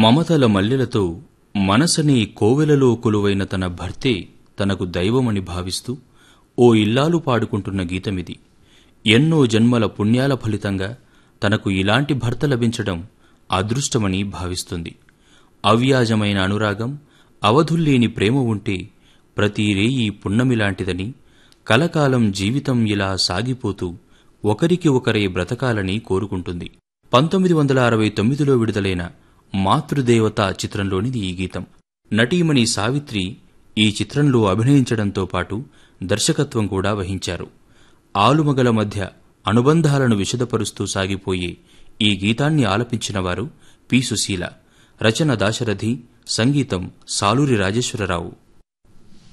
మమతల మల్లెలతో మనసనే కోవెలలో కొలువైన తన భర్తే తనకు దైవమని భావిస్తూ ఓ ఇల్లాలు పాడుకుంటున్న గీతమిది ఎన్నో జన్మల పుణ్యాల ఫలితంగా తనకు ఇలాంటి భర్త లభించడం అదృష్టమని భావిస్తుంది అవ్యాజమైన అనురాగం అవధుల్లేని ప్రేమ ఉంటే ప్రతి రేయి పున్నమిలాంటిదని కలకాలం జీవితం ఇలా సాగిపోతూ ఒకరికి ఒకరే బ్రతకాలని కోరుకుంటుంది పంతొమ్మిది వందల అరవై తొమ్మిదిలో విడుదలైన మాతృదేవత చిత్రంలోనిది ఈ గీతం నటీమణి సావిత్రి ఈ చిత్రంలో అభినయించడంతో పాటు దర్శకత్వం కూడా వహించారు ఆలుమగల మధ్య అనుబంధాలను విశదపరుస్తూ సాగిపోయే ఈ గీతాన్ని ఆలపించినవారు పి సుశీల రచన దాశరథి సంగీతం సాలూరి రాజేశ్వరరావు